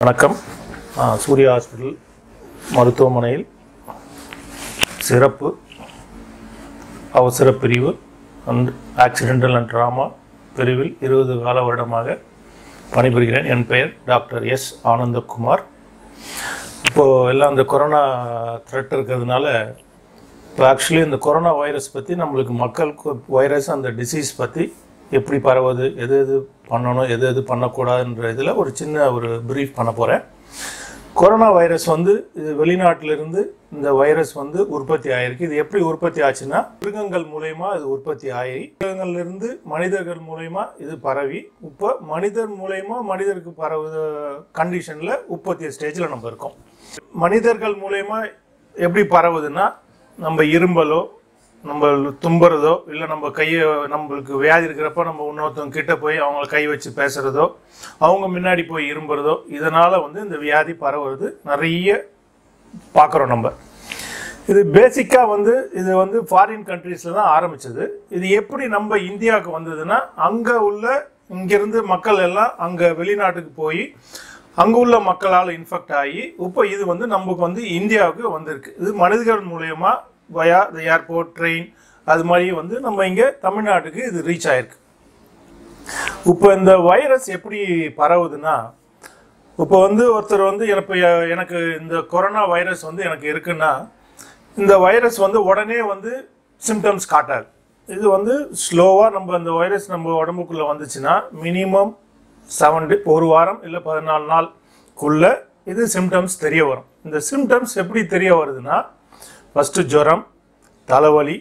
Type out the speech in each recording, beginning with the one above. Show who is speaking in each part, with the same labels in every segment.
Speaker 1: வணக்கம் ஆ, சூர்யா ஹாஸ்பிட்டல் மருத்துவமனையில் சிறப்பு அவசர பிரிவு அண்ட் ஆக்சிடென்டல் அண்ட் ட்ராமா பிரிவில் இருபது கால வருடமாக பணிபுரிகிறேன் என் பெயர் டாக்டர் எஸ் ஆனந்தகுமார் இப்போது எல்லாம் இந்த கொரோனா த்ரெட் இருக்கிறதுனால இப்போ ஆக்சுவலி இந்த கொரோனா வைரஸ் பற்றி நம்மளுக்கு மக்களுக்கு வைரஸ் அந்த டிசீஸ் பற்றி எப்படி பரவுது எது எது பண்ணணும் எது எது பண்ணக்கூடாதுன்ற இதில் ஒரு சின்ன ஒரு ப்ரீஃப் பண்ண போகிறேன் கொரோனா வைரஸ் வந்து இது வெளிநாட்டிலிருந்து இந்த வைரஸ் வந்து உற்பத்தி ஆயிருக்கு இது எப்படி உற்பத்தி ஆச்சுன்னா மிருகங்கள் மூலயமா இது உற்பத்தி ஆகி மிருகங்கள்லேருந்து மனிதர்கள் மூலயமா இது பரவி இப்போ மனிதர் மூலயமா மனிதருக்கு பரவுத கண்டிஷனில் உற்பத்தி ஸ்டேஜில் நம்ம இருக்கோம் மனிதர்கள் மூலயமா எப்படி பரவுதுன்னா நம்ம இரும்பலோ நம்ம தும்புறதோ இல்லை நம்ம கையை நம்மளுக்கு வியாதி இருக்கிறப்ப நம்ம இன்னொருத்தவங்க கிட்ட போய் அவங்கள கை வச்சு பேசுகிறதோ அவங்க முன்னாடி போய் இரும்புறதோ இதனால் வந்து இந்த வியாதி பரவுறது நிறைய பார்க்குறோம் நம்ம இது பேசிக்காக வந்து இது வந்து ஃபாரின் கண்ட்ரீஸில் தான் ஆரம்பிச்சது இது எப்படி நம்ம இந்தியாவுக்கு வந்ததுன்னா அங்கே உள்ள இங்கேருந்து மக்கள் எல்லாம் அங்கே வெளிநாட்டுக்கு போய் அங்கே உள்ள மக்களால் இன்ஃபெக்ட் ஆகி இப்போ இது வந்து நமக்கு வந்து இந்தியாவுக்கு வந்திருக்கு இது மனிதர்கள் மூலயமா வயா த ஏர்போர்ட் ட்ரெயின் அது மாதிரி வந்து நம்ம இங்கே தமிழ்நாட்டுக்கு இது ரீச் ஆயிருக்கு இப்போ இந்த வைரஸ் எப்படி பரவுதுன்னா இப்போ வந்து ஒருத்தர் வந்து எனக்கு எனக்கு இந்த கொரோனா வைரஸ் வந்து எனக்கு இருக்குன்னா இந்த வைரஸ் வந்து உடனே வந்து சிம்டம்ஸ் காட்டாது இது வந்து ஸ்லோவாக நம்ம அந்த வைரஸ் நம்ம உடம்புக்குள்ளே வந்துச்சுன்னா மினிமம் செவன் டே ஒரு வாரம் இல்லை பதினாலு நாள்க்குள்ள இது சிம்டம்ஸ் தெரிய வரும் இந்த சிம்டம்ஸ் எப்படி தெரிய வருதுன்னா ஃபஸ்ட்டு ஜுரம் தலைவலி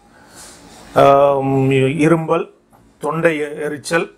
Speaker 1: ஆம், இரும்பல் தொண்டை எ- எரிச்சல்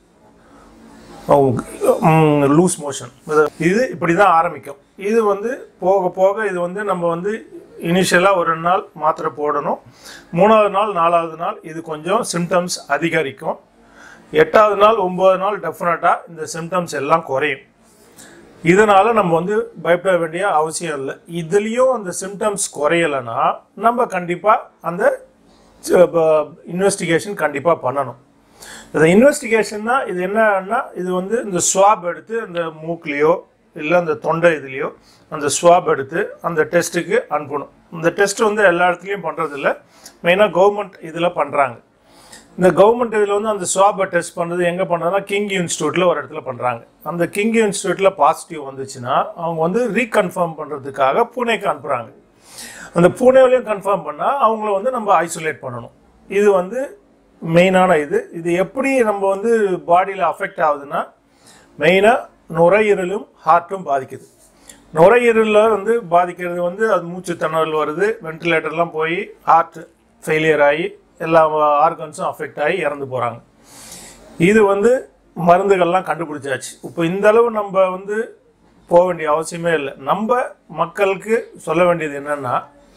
Speaker 1: லூஸ் மோஷன் இது இப்படி தான் ஆரம்பிக்கும் இது வந்து போக போக இது வந்து நம்ம வந்து இனிஷியலாக ஒரு நாள் மாத்திரை போடணும் மூணாவது நாள் நாலாவது நாள் இது கொஞ்சம் சிம்டம்ஸ் அதிகரிக்கும் எட்டாவது நாள் ஒம்பது நாள் டெஃபினட்டாக இந்த சிம்டம்ஸ் எல்லாம் குறையும் இதனால் நம்ம வந்து பயப்பட வேண்டிய அவசியம் இல்லை இதுலேயும் அந்த சிம்டம்ஸ் குறையலைன்னா நம்ம கண்டிப்பாக அந்த இன்வெஸ்டிகேஷன் கண்டிப்பாக பண்ணணும் இந்த இன்வெஸ்டிகேஷன்னா இது என்னன்னா இது வந்து இந்த ஸ்வாப் எடுத்து அந்த மூக்குலேயோ இல்லை அந்த தொண்டை இதுலேயோ அந்த ஸ்வாப் எடுத்து அந்த டெஸ்ட்டுக்கு அனுப்பணும் இந்த டெஸ்ட் வந்து எல்லா இடத்துலையும் பண்ணுறதில்ல மெயினாக கவர்மெண்ட் இதில் பண்ணுறாங்க இந்த கவர்மெண்ட் இதில் வந்து அந்த ஸ்வாபை டெஸ்ட் பண்ணுறது எங்கே பண்ணுறதுனா கிங் இன்ஸ்டியூட்டில் ஒரு இடத்துல பண்ணுறாங்க அந்த கிங் இன்ஸ்டியூட்டில் பாசிட்டிவ் வந்துச்சுன்னா அவங்க வந்து ரீகன்ஃபார்ம் பண்ணுறதுக்காக பூனேக்கு அனுப்புகிறாங்க அந்த பூனேவிலையும் கன்ஃபார்ம் பண்ணால் அவங்கள வந்து நம்ம ஐசோலேட் பண்ணணும் இது வந்து மெயினான இது இது எப்படி நம்ம வந்து பாடியில் அஃபெக்ட் ஆகுதுன்னா மெயினாக நுரையீரலும் ஹார்ட்டும் பாதிக்குது நுரையீரலில் வந்து பாதிக்கிறது வந்து அது மூச்சு திணறல் வருது வென்டிலேட்டர்லாம் போய் ஹார்ட் ஃபெயிலியர் ஆகி எல்லா ஆர்கன்ஸும் அஃபெக்ட் ஆகி இறந்து போகிறாங்க இது வந்து மருந்துகள்லாம் கண்டுபிடிச்சாச்சு இப்போ இந்த அளவு நம்ம வந்து போக வேண்டிய அவசியமே இல்லை நம்ம மக்களுக்கு சொல்ல வேண்டியது என்னன்னா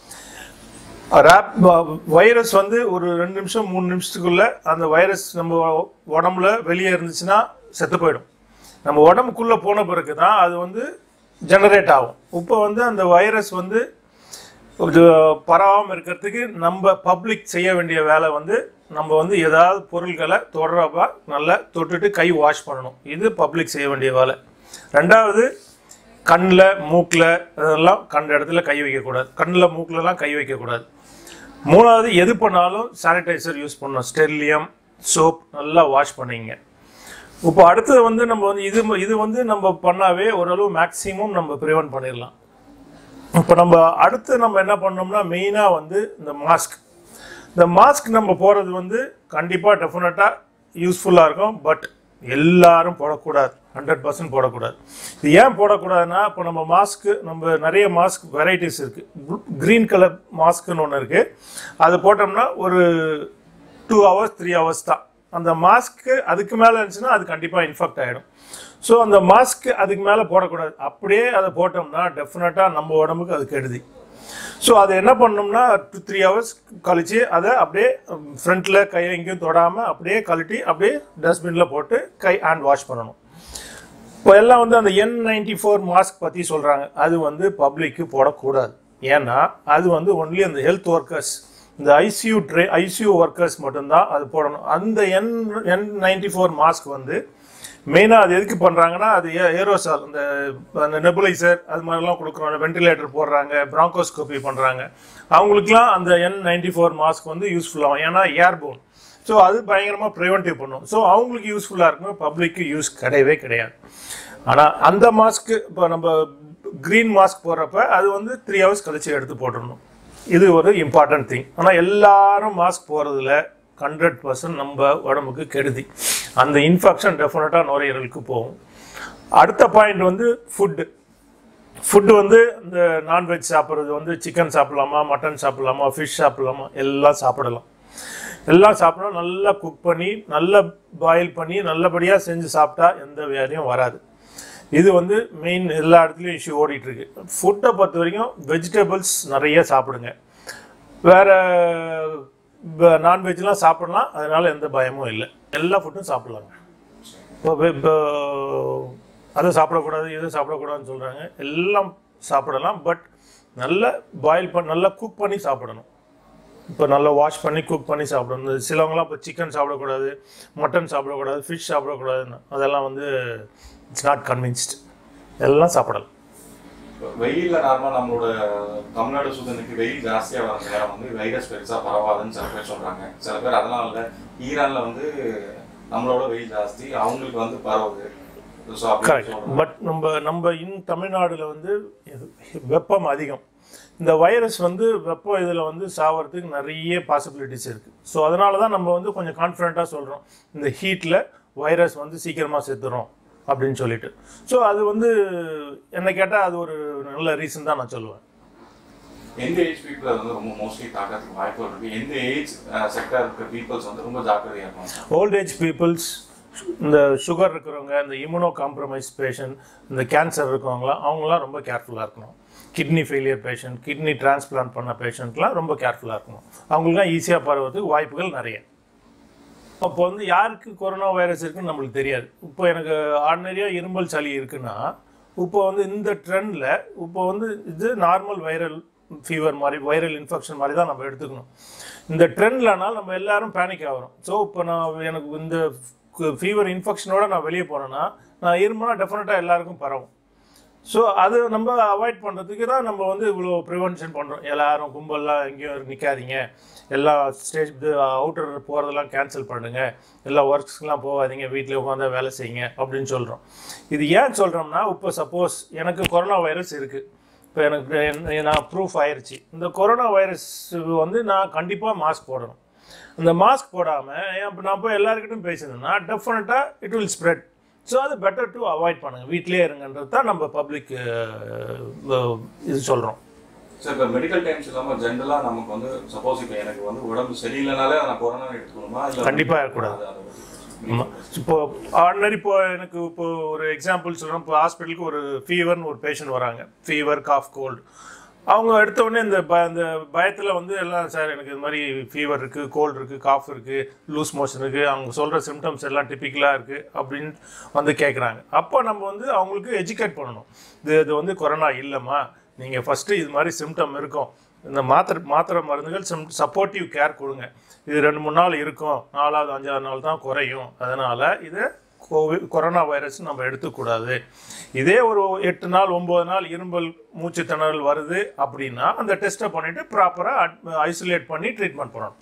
Speaker 1: ரேப் வைரஸ் வந்து ஒரு ரெண்டு நிமிஷம் மூணு நிமிஷத்துக்குள்ள அந்த வைரஸ் நம்ம உடம்புல வெளியே இருந்துச்சுன்னா செத்து போயிடும் நம்ம உடம்புக்குள்ள போன பிறகு தான் அது வந்து ஜெனரேட் ஆகும் இப்போ வந்து அந்த வைரஸ் வந்து இது பரவாமல் இருக்கிறதுக்கு நம்ம பப்ளிக் செய்ய வேண்டிய வேலை வந்து நம்ம வந்து ஏதாவது பொருட்களை தொடரப்ப நல்லா தொட்டுட்டு கை வாஷ் பண்ணணும் இது பப்ளிக் செய்ய வேண்டிய வேலை ரெண்டாவது கண்ணில் மூக்கில் இதெல்லாம் கண்ட இடத்துல கை வைக்கக்கூடாது கண்ணில் மூக்கிலலாம் கை வைக்கக்கூடாது மூணாவது எது பண்ணாலும் சானிடைசர் யூஸ் பண்ணணும் ஸ்டெர்லியம் சோப் நல்லா வாஷ் பண்ணிங்க இப்போ அடுத்தது வந்து நம்ம வந்து இது இது வந்து நம்ம பண்ணாவே ஓரளவு மேக்ஸிமம் நம்ம ப்ரிவென்ட் பண்ணிடலாம் இப்போ நம்ம அடுத்து நம்ம என்ன பண்ணோம்னா மெயினாக வந்து இந்த மாஸ்க் இந்த மாஸ்க் நம்ம போகிறது வந்து கண்டிப்பாக டெஃபினட்டாக யூஸ்ஃபுல்லாக இருக்கும் பட் எல்லாரும் போடக்கூடாது ஹண்ட்ரட் பர்சன்ட் போடக்கூடாது இது ஏன் போடக்கூடாதுன்னா இப்போ நம்ம மாஸ்க்கு நம்ம நிறைய மாஸ்க் வெரைட்டிஸ் இருக்குது க்ரீன் கலர் மாஸ்க்குன்னு ஒன்று இருக்குது அது போட்டோம்னா ஒரு டூ ஹவர்ஸ் த்ரீ ஹவர்ஸ் தான் அந்த மாஸ்க்கு அதுக்கு மேலே இருந்துச்சுன்னா அது கண்டிப்பாக இன்ஃபெக்ட் ஆகிடும் ஸோ அந்த மாஸ்க் அதுக்கு மேலே போடக்கூடாது அப்படியே அதை போட்டோம்னா டெஃபினட்டாக நம்ம உடம்புக்கு அது கெடுதி ஸோ அதை என்ன பண்ணோம்னா டூ த்ரீ ஹவர்ஸ் கழிச்சு அதை அப்படியே ஃப்ரண்ட்டில் கையை எங்கேயும் தொடாமல் அப்படியே கழட்டி அப்படியே டஸ்ட்பினில் போட்டு கை ஹேண்ட் வாஷ் பண்ணணும் இப்போ எல்லாம் வந்து அந்த என் நைன்டி ஃபோர் மாஸ்க் பற்றி சொல்கிறாங்க அது வந்து பப்ளிக்கு போடக்கூடாது ஏன்னா அது வந்து ஒன்லி அந்த ஹெல்த் ஒர்க்கர்ஸ் இந்த ஐசியூ ட்ரே ஐசியூ ஒர்க்கர்ஸ் மட்டும்தான் அது போடணும் அந்த N N ninety four mask வந்து மெயினாக அது எதுக்கு பண்ணுறாங்கன்னா அது ஏரோசால் அந்த அந்த நெபுலைசர் அது மாதிரிலாம் கொடுக்குறோம் வென்டிலேட்டர் போடுறாங்க ப்ராங்கோஸ்கோபி பண்ணுறாங்க அவங்களுக்குலாம் அந்த என் நைன்டி ஃபோர் மாஸ்க் வந்து யூஸ்ஃபுல்லாகும் ஏன்னா ஏர்போன் ஸோ அது பயங்கரமாக ப்ரிவென்டிவ் பண்ணும் ஸோ அவங்களுக்கு யூஸ்ஃபுல்லாக இருக்கும் பப்ளிக்கு யூஸ் கிடையவே கிடையாது ஆனால் அந்த மாஸ்க்கு இப்போ நம்ம க்ரீன் மாஸ்க் போடுறப்ப அது வந்து த்ரீ ஹவர்ஸ் கழிச்சு எடுத்து போட்டுடணும் இது ஒரு இம்பார்ட்டன்ட் திங் ஆனால் எல்லாரும் மாஸ்க் போகிறதுல ஹண்ட்ரட் பர்சன்ட் நம்ம உடம்புக்கு கெடுதி அந்த இன்ஃபெக்ஷன் டெஃபினட்டாக நுரையீரலுக்கு போகும் அடுத்த பாயிண்ட் வந்து ஃபுட்டு ஃபுட்டு வந்து இந்த நான்வெஜ் சாப்பிட்றது வந்து சிக்கன் சாப்பிடலாமா மட்டன் சாப்பிடலாமா ஃபிஷ் சாப்பிடலாமா எல்லாம் சாப்பிடலாம் எல்லாம் சாப்பிடலாம் நல்லா குக் பண்ணி நல்லா பாயில் பண்ணி நல்லபடியாக செஞ்சு சாப்பிட்டா எந்த வியாதியும் வராது இது வந்து மெயின் எல்லா இடத்துலையும் இஷ்யூ ஓடிட்டு இருக்கு ஃபுட்டை பொறுத்த வரைக்கும் வெஜிடபிள்ஸ் நிறைய சாப்பிடுங்க வேற நான்வெஜ்லாம் சாப்பிடலாம் அதனால எந்த பயமும் இல்லை எல்லா ஃபுட்டும் சாப்பிடலாங்க இப்போ வே- இப்போ அதை சாப்பிடக்கூடாது இதை சாப்பிடக்கூடாதுன்னு சொல்கிறாங்க எல்லாம் சாப்பிடலாம் பட் நல்லா பாயில் பண்ணி நல்லா குக் பண்ணி சாப்பிடணும் இப்போ நல்லா வாஷ் பண்ணி குக் பண்ணி சாப்பிடணும் இந்த சிலவங்களாம் இப்போ சிக்கன் சாப்பிடக்கூடாது மட்டன் சாப்பிடக்கூடாது ஃபிஷ் சாப்பிடக்கூடாதுன்னு அதெல்லாம் வந்து இட்ஸ் நாட் கன்வின்ஸ்ட் எல்லாம் சாப்பிடலாம்
Speaker 2: வெயில்ல நார்மலா நம்மளோட தமிழ்நாடு சுதனுக்கு வெயில் ஜாஸ்தியா வர நேரம் வந்து வைரஸ் பெருசா பரவாதுன்னு சில பேர் சொல்றாங்க சில பேர் அதனால இல்ல ஈரான்ல வந்து நம்மளோட வெயில் ஜாஸ்தி அவங்களுக்கு வந்து பரவுது So அப்படின்னு
Speaker 1: கரெக்ட்
Speaker 2: சொல்றாங்க.
Speaker 1: பட் நம்ம நம்ம இன் தமிழ்நாடுல வந்து வெப்பம் அதிகம் இந்த வைரஸ் வந்து வெப்பம் இதில் வந்து சாவறதுக்கு நிறைய பாசிபிலிட்டிஸ் இருக்குது ஸோ அதனால தான் நம்ம வந்து கொஞ்சம் கான்ஃபிடென்ட்டாக சொல்கிறோம் இந்த ஹீட்டில் வைரஸ் வந்து சீக்கிரமாக செத்துரும் அப்படின்னு சொல்லிட்டு ஸோ அது வந்து என்னை கேட்டால் அது ஒரு நல்ல ரீசன் தான் நான் சொல்லுவேன்
Speaker 2: எந்த ஏஜ் பீப்புள் வந்து ரொம்ப மோஸ்ட்லி தாக்கறதுக்கு வாய்ப்பு இருக்கு எந்த ஏஜ் செக்டர் இருக்க பீப்புள்ஸ் வந்து ரொம்ப ஜாக்கிரதையா இருப்பாங்க
Speaker 1: ஓல்ட் ஏஜ் பீப்புள்ஸ் இந்த சுகர் இருக்கிறவங்க இந்த இம்யூனோ காம்ப்ரமைஸ் பேஷண்ட் இந்த கேன்சர் இருக்கவங்களாம் அவங்களாம் ரொம்ப கேர்ஃபுல்லாக இருக்கணும் kidney failure patient kidney transplant பண்ண பேஷண்ட்லாம் ரொம்ப கேர்ஃபுல்லாக இருக்கணும் அவங்களுக்குலாம் ஈஸியாக பரவறதுக்கு வாய்ப்புகள் நிறைய அப்போ வந்து யாருக்கு கொரோனா வைரஸ் இருக்குன்னு நம்மளுக்கு தெரியாது இப்போ எனக்கு ஆர்டினரியாக இருமல் சளி இருக்குன்னா இப்போ வந்து இந்த ட்ரெண்டில் இப்போ வந்து இது நார்மல் வைரல் ஃபீவர் மாதிரி வைரல் இன்ஃபெக்ஷன் மாதிரி தான் நம்ம எடுத்துக்கணும் இந்த ட்ரெண்ட்லனால் நம்ம எல்லாரும் பேனிக் ஆகிறோம் ஸோ இப்போ நான் எனக்கு இந்த ஃபீவர் இன்ஃபெக்ஷனோட நான் வெளியே போனேன்னா நான் இருமனா டெஃபினட்டாக எல்லாருக்கும் பரவும் ஸோ அது நம்ம அவாய்ட் பண்ணுறதுக்கு தான் நம்ம வந்து இவ்வளோ ப்ரிவென்ஷன் பண்ணுறோம் எல்லாரும் கும்பல்லாம் எங்கேயும் நிற்காதீங்க எல்லா ஸ்டேஜ் இது அவுட்டர் போகிறதெல்லாம் கேன்சல் பண்ணுங்கள் எல்லா ஒர்க்ஸ்க்கெலாம் போகாதீங்க வீட்டில் உட்காந்து வேலை செய்யுங்க அப்படின்னு சொல்கிறோம் இது ஏன் சொல்கிறோம்னா இப்போ சப்போஸ் எனக்கு கொரோனா வைரஸ் இருக்குது இப்போ எனக்கு என்ன- நான் ப்ரூஃப் ஆயிருச்சு இந்த கொரோனா வைரஸ் வந்து நான் கண்டிப்பாக மாஸ்க் போடணும் அந்த மாஸ்க் போடாமல் இப்போ நான் போய் எல்லாருக்கிட்டும் பேசினேன்னா டெஃபினட்டாக இட் வில் ஸ்ப்ரெட் ஸோ அது பெட்டர் டு அவாய்ட் பண்ணுங்கள் வீட்டிலே இருங்கன்றது தான் நம்ம பப்ளிக் இது சொல்கிறோம்
Speaker 2: சார் இப்போ மெடிக்கல் டைம்ஸ் இல்லாம ஜென்ரலா நமக்கு வந்து சப்போஸ் இப்போ எனக்கு வந்து உடம்பு சரியில்லைனாலே நான் கொரோனா எடுத்துக்கணுமா இல்ல
Speaker 1: கண்டிப்பா இருக்கக்கூடாது.
Speaker 2: அது- அதை பத்தி
Speaker 1: ஆமாம் இப்போ ஆர்டினரி இப்போ எனக்கு இப்போ ஒரு எக்ஸாம்பிள் சொல்கிறோம் இப்போ ஹாஸ்பிட்டலுக்கு ஒரு ஃபீவர்னு ஒரு பேஷண்ட் வராங்க ஃபீவர் காஃப் கோல்டு அவங்க எடுத்த உடனே இந்த ப இந்த பயத்தில் வந்து எல்லாம் சார் எனக்கு இது மாதிரி ஃபீவர் இருக்குது கோல்டு இருக்குது காஃப் இருக்குது லூஸ் மோஷன் இருக்குது அவங்க சொல்கிற சிம்டம்ஸ் எல்லாம் டிப்பிக்கலாக இருக்குது அப்படின்னு வந்து கேட்குறாங்க அப்போ நம்ம வந்து அவங்களுக்கு எஜுகேட் பண்ணணும் இது இது வந்து கொரோனா இல்லைம்மா நீங்கள் ஃபஸ்ட்டு இது மாதிரி சிம்டம் இருக்கும் இந்த மாத்திரை மாத்திரை மருந்துகள் சிம் சப்போர்ட்டிவ் கேர் கொடுங்க இது ரெண்டு மூணு நாள் இருக்கும் நாலாவது அஞ்சாவது நாள் தான் குறையும் அதனால் இதை கோவிட் கொரோனா வைரஸ் நம்ம எடுத்துக்கூடாது இதே ஒரு எட்டு நாள் ஒம்பது நாள் இரும்பல் மூச்சு திணறல் வருது அப்படின்னா அந்த டெஸ்ட்டை பண்ணிவிட்டு ப்ராப்பராக ஐசோலேட் பண்ணி ட்ரீட்மெண்ட் பண்ணணும்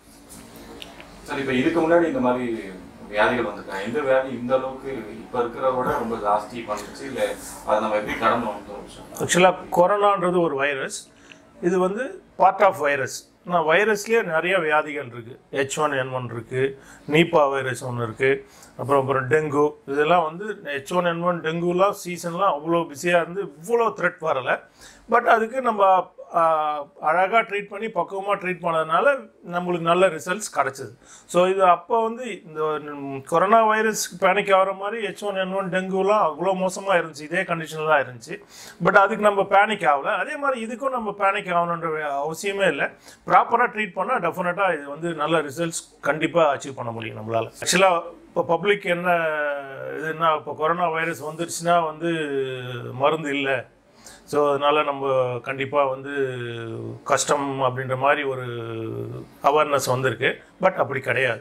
Speaker 2: சார் இப்போ இதுக்கு முன்னாடி இந்த மாதிரி வியாதிகள் வந்திருக்கா எந்த வியாதி இந்த அளவுக்கு இப்ப இருக்கிறத விட ரொம்ப ஜாஸ்தி பண்ணுச்சு இல்ல அதை நம்ம எப்படி கடந்து வந்தோம் சார்
Speaker 1: ஆக்சுவலாக கொரோனான்றது ஒரு வைரஸ் இது வந்து பார்ட் ஆஃப் வைரஸ் ஆனால் வைரஸ்லேயே நிறைய வியாதிகள் இருக்குது ஹெச் ஒன் என் ஒன் இருக்குது நீப்பா வைரஸ் ஒன்று இருக்குது அப்புறம் அப்புறம் டெங்கு இதெல்லாம் வந்து ஹெச் ஒன் என் ஒன் டெங்குலாம் சீசன்லாம் அவ்வளோ பிஸியாக இருந்து இவ்வளோ த்ரெட் வரலை பட் அதுக்கு நம்ம அழகாக ட்ரீட் பண்ணி பக்குவமாக ட்ரீட் பண்ணதுனால நம்மளுக்கு நல்ல ரிசல்ட்ஸ் கிடச்சிது ஸோ இது அப்போ வந்து இந்த ம், கொரோனா வைரஸ் பேனிக் ஆகிற மாதிரி ஹெச் ஒன் என் ஒன் டெங்குலாம் அவ்வளோ மோசமாக இருந்துச்சு இதே கண்டிஷனில் தான் இருந்துச்சு பட் அதுக்கு நம்ம பேனிக் ஆகல அதே மாதிரி இதுக்கும் நம்ம பேனிக் ஆகணுன்ற அவசியமே இல்லை ப்ராப்பராக ட்ரீட் பண்ணால் டெஃபினட்டாக இது வந்து நல்ல ரிசல்ட்ஸ் கண்டிப்பாக அச்சீவ் பண்ண முடியும் நம்மளால் ஆக்சுவலாக இப்போ பப்ளிக் என்ன இதுன்னா இப்போ கொரோனா வைரஸ் வந்துருச்சுன்னா வந்து மருந்து இல்லை ஸோ அதனால் நம்ம கண்டிப்பாக வந்து கஷ்டம் அப்படின்ற மாதிரி ஒரு அவேர்னஸ் வந்திருக்கு பட் அப்படி கிடையாது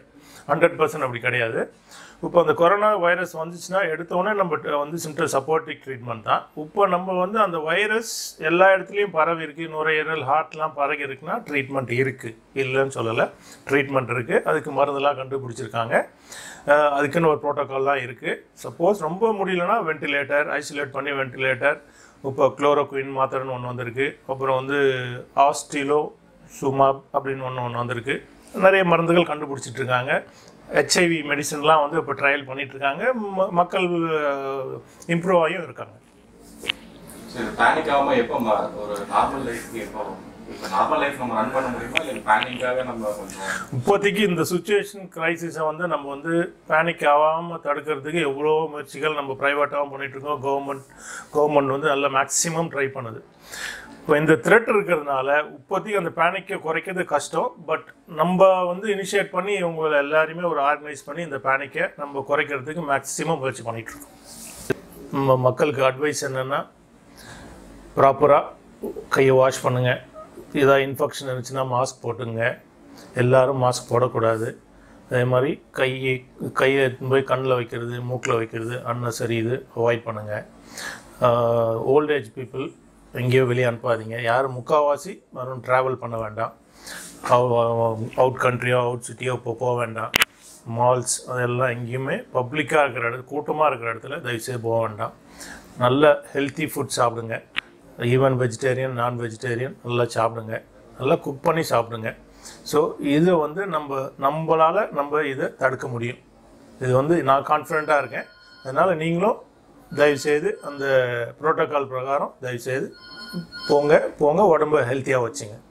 Speaker 1: ஹண்ட்ரட் பர்சன்ட் அப்படி கிடையாது இப்போ அந்த கொரோனா வைரஸ் வந்துச்சுன்னா எடுத்தோடனே நம்ம ட- வந்து சிம்டர் சப்போர்ட்டிக் ட்ரீட்மெண்ட் தான் இப்போ நம்ம வந்து அந்த வைரஸ் எல்லா இடத்துலையும் பரவி இருக்கு நுரையீரல் ஹார்ட்லாம் பரவி இருக்குன்னா ட்ரீட்மெண்ட் இருக்குது இல்லைன்னு சொல்லலை ட்ரீட்மெண்ட் இருக்குது அதுக்கு மருந்தெல்லாம் கண்டுபிடிச்சிருக்காங்க அஹ் அதுக்குன்னு ஒரு ப்ரோட்டோக்கால்லாம் இருக்குது சப்போஸ் ரொம்ப முடியலன்னா வென்டிலேட்டர் ஐசோலேட் பண்ணி வென்டிலேட்டர் இப்போ குளோரோக்வின் மாத்திரைன்னு ஒன்று வந்திருக்கு அப்புறம் வந்து ஆஸ்டிலோ சுமாப் அப்படின்னு ஒன்று ஒன்று வந்திருக்கு நிறைய மருந்துகள் கண்டுபிடிச்சிட்டு இருக்காங்க ஹெச்ஐவி மெடிசன்லாம் வந்து இப்போ ட்ரையல் பண்ணிட்டு இருக்காங்க ம- மக்கள் இம்ப்ரூவ் ஆகியும் இருக்காங்க
Speaker 2: சரி பேனிக் ஆகாம எப்போ ம- ஒரு நார்மல் லைஃப்க்கு எப்போ இப்போ நார்மல் லைஃப் நம்ம ரன் பண்ண முடியுமா இல்லை பேனிக்காக நம்ம கொஞ்சம்
Speaker 1: இப்போதைக்கு இந்த சுச்சுவேஷன் கிரைசிஸை வந்து நம்ம வந்து பேனிக் ஆகாமல் தடுக்கிறதுக்கு எவ்வளோ முயற்சிகள் நம்ம ப்ரைவேட்டாகவும் பண்ணிகிட்ருக்கோம் கவர்மெண்ட் கவர்மெண்ட் வந்து நல்ல மேக்ஸிமம் ட்ரை பண்ணுது இப்போ இந்த த்ரெட் இருக்கிறதுனால இப்போதைக்கு அந்த பேனிக்கை குறைக்கிறது கஷ்டம் பட் நம்ம வந்து இனிஷியேட் பண்ணி இவங்களை எல்லாரையுமே ஒரு ஆர்கனைஸ் பண்ணி இந்த பேனிக்கை நம்ம குறைக்கிறதுக்கு மேக்ஸிமம் முயற்சி பண்ணிகிட்ருக்கோம் நம்ம மக்களுக்கு அட்வைஸ் என்னென்னா ப்ராப்பராக கையை வாஷ் பண்ணுங்கள் ஏதாவது இன்ஃபெக்ஷன் இருந்துச்சுன்னா மாஸ்க் போட்டுங்க எல்லாரும் மாஸ்க் போடக்கூடாது அதே மாதிரி கை கையை எடுத்துன்னு போய் கண்ணில் வைக்கிறது மூக்கில் வைக்கிறது அன்னசரி இது அவாய்ட் பண்ணுங்கள் ஓல்டேஜ் பீப்புள் எங்கேயோ வெளியே அனுப்பாதீங்க யாரும் முக்கால்வாசி வரும் ட்ராவல் பண்ண வேண்டாம் அவுட் கண்ட்ரியோ அவுட் சிட்டியோ இப்போ போக வேண்டாம் மால்ஸ் அதெல்லாம் எங்கேயுமே பப்ளிக்காக இருக்கிற இடத்துல கூட்டமாக இருக்கிற இடத்துல தயவுசெய்து போக வேண்டாம் நல்ல ஹெல்த்தி ஃபுட் சாப்பிடுங்க ஈவன் வெஜிடேரியன் நான் வெஜிடேரியன் நல்லா சாப்பிடுங்க நல்லா குக் பண்ணி சாப்பிடுங்க ஸோ இதை வந்து நம்ம நம்மளால் நம்ம இதை தடுக்க முடியும் இது வந்து நான் கான்ஃபிடண்ட்டாக இருக்கேன் அதனால் நீங்களும் தயவுசெய்து அந்த ப்ரோட்டோகால் பிரகாரம் தயவுசெய்து போங்க போங்க உடம்ப ஹெல்த்தியாக வச்சுங்க